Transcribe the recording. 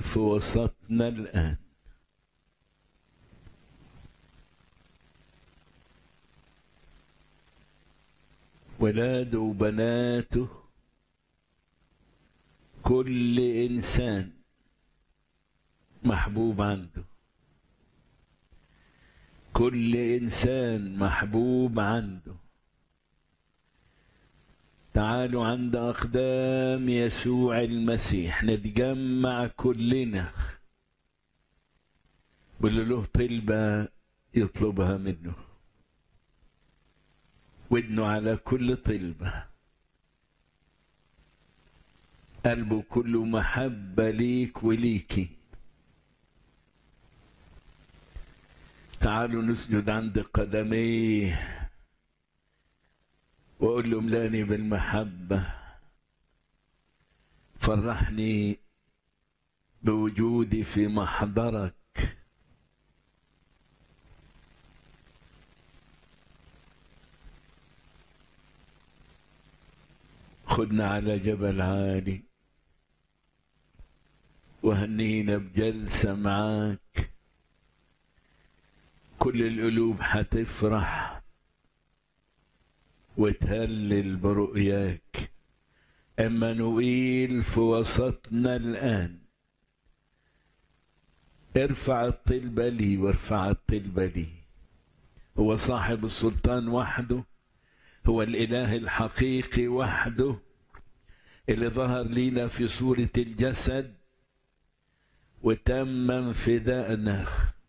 في وسطنا الآن ولاده وبناته كل إنسان محبوب عنده كل إنسان محبوب عنده تعالوا عند أقدام يسوع المسيح نتجمع كلنا واللي له طلبة يطلبها منه ودنه على كل طلبة قلبه كله محبة ليك وليكي تعالوا نسجد عند قدميه واقول له املاني بالمحبه فرحني بوجودي في محضرك خدنا على جبل عالي وهنينا بجلسه معاك كل القلوب هتفرح وتهلل برؤياك امانوئيل في وسطنا الان ارفع الطلبة لي وارفع الطلبة لي هو صاحب السلطان وحده هو الاله الحقيقي وحده اللي ظهر لينا في صورة الجسد وتمم فداءنا